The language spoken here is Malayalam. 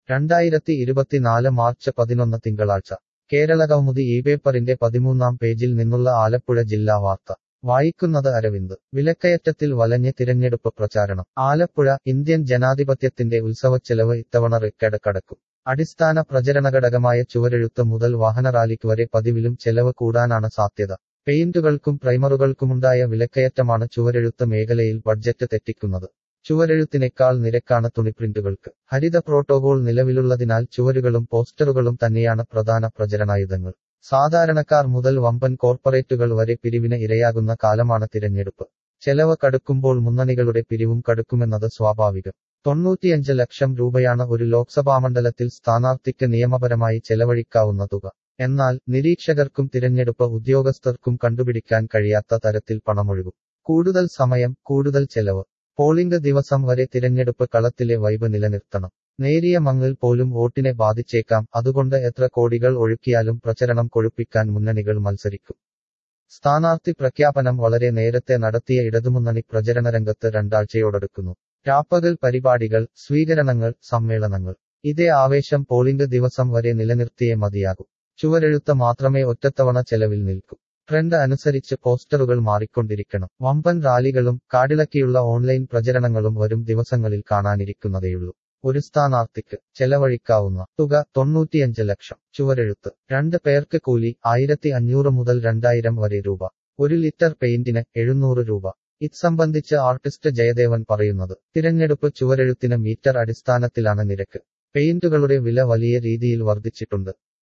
രണ്ടായിരത്തി ഇരുപത്തിനാല് മാർച്ച് പതിനൊന്ന് തിങ്കളാഴ്ച കേരള കൗമുദി ഈ പേപ്പറിന്റെ പതിമൂന്നാം പേജിൽ നിന്നുള്ള ആലപ്പുഴ ജില്ലാ വാർത്ത വായിക്കുന്നത് അരവിന്ദ് വിലക്കയറ്റത്തിൽ വലഞ്ഞ് തിരഞ്ഞെടുപ്പ് പ്രചാരണം ആലപ്പുഴ ഇന്ത്യൻ ജനാധിപത്യത്തിന്റെ ഉത്സവച്ചെലവ് ഇത്തവണ റെക്കഡ് കടക്കും അടിസ്ഥാന പ്രചരണഘടകമായ ചുവരെഴുത്ത് മുതൽ വാഹനറാലിക്ക് വരെ പതിവിലും ചെലവ് കൂടാനാണ് സാധ്യത പെയിന്റുകൾക്കും പ്രൈമറുകൾക്കുമുണ്ടായ വിലക്കയറ്റമാണ് ചുവരെഴുത്ത് മേഖലയിൽ ബഡ്ജറ്റ് തെറ്റിക്കുന്നത് ചുവരെഴുത്തിനേക്കാൾ നിരക്കാണ് തുണിപ്രിന്റുകൾക്ക് ഹരിത പ്രോട്ടോകോൾ നിലവിലുള്ളതിനാൽ ചുവരുകളും പോസ്റ്ററുകളും തന്നെയാണ് പ്രധാന പ്രചരണായുധങ്ങൾ സാധാരണക്കാർ മുതൽ വമ്പൻ കോർപ്പറേറ്റുകൾ വരെ പിരിവിന് ഇരയാകുന്ന കാലമാണ് തിരഞ്ഞെടുപ്പ് ചെലവ് കടുക്കുമ്പോൾ മുന്നണികളുടെ പിരിവും കടുക്കുമെന്നത് സ്വാഭാവികം തൊണ്ണൂറ്റിയഞ്ച് ലക്ഷം രൂപയാണ് ഒരു ലോക്സഭാമണ്ഡലത്തിൽ സ്ഥാനാർത്ഥിക്ക് നിയമപരമായി ചെലവഴിക്കാവുന്ന തുക എന്നാൽ നിരീക്ഷകർക്കും തിരഞ്ഞെടുപ്പ് ഉദ്യോഗസ്ഥർക്കും കണ്ടുപിടിക്കാൻ കഴിയാത്ത തരത്തിൽ പണമൊഴുകും കൂടുതൽ സമയം കൂടുതൽ ചെലവ് പോളിംഗ് ദിവസം വരെ തിരഞ്ഞെടുപ്പ് കളത്തിലെ വൈബ് നിലനിർത്തണം നേരിയ മങ്ങിൽ പോലും വോട്ടിനെ ബാധിച്ചേക്കാം അതുകൊണ്ട് എത്ര കോടികൾ ഒഴുക്കിയാലും പ്രചരണം കൊഴുപ്പിക്കാൻ മുന്നണികൾ മത്സരിക്കും സ്ഥാനാർത്ഥി പ്രഖ്യാപനം വളരെ നേരത്തെ നടത്തിയ ഇടതുമുന്നണി പ്രചരണരംഗത്ത് രണ്ടാഴ്ചയോടടുക്കുന്നു രാപ്പകൽ പരിപാടികൾ സ്വീകരണങ്ങൾ സമ്മേളനങ്ങൾ ഇതേ ആവേശം പോളിംഗ് ദിവസം വരെ നിലനിർത്തിയേ മതിയാകൂ ചുവരെഴുത്ത് മാത്രമേ ഒറ്റത്തവണ ചെലവിൽ നിൽക്കൂ ട്രെൻഡ് അനുസരിച്ച് പോസ്റ്ററുകൾ മാറിക്കൊണ്ടിരിക്കണം വമ്പൻ റാലികളും കാടിളക്കിയുള്ള ഓൺലൈൻ പ്രചരണങ്ങളും വരും ദിവസങ്ങളിൽ കാണാനിരിക്കുന്നതേയുള്ളൂ ഒരു സ്ഥാനാർത്ഥിക്ക് ചെലവഴിക്കാവുന്ന തുക തൊണ്ണൂറ്റിയഞ്ച് ലക്ഷം ചുവരെഴുത്ത് രണ്ട് പേർക്ക് കൂലി ആയിരത്തി അഞ്ഞൂറ് മുതൽ രണ്ടായിരം വരെ രൂപ ഒരു ലിറ്റർ പെയിന്റിന് എഴുന്നൂറ് രൂപ ഇത് സംബന്ധിച്ച് ആർട്ടിസ്റ്റ് ജയദേവൻ പറയുന്നത് തിരഞ്ഞെടുപ്പ് ചുവരെഴുത്തിന് മീറ്റർ അടിസ്ഥാനത്തിലാണ് നിരക്ക് പെയിന്റുകളുടെ വില വലിയ രീതിയിൽ വർദ്ധിച്ചിട്ടുണ്ട്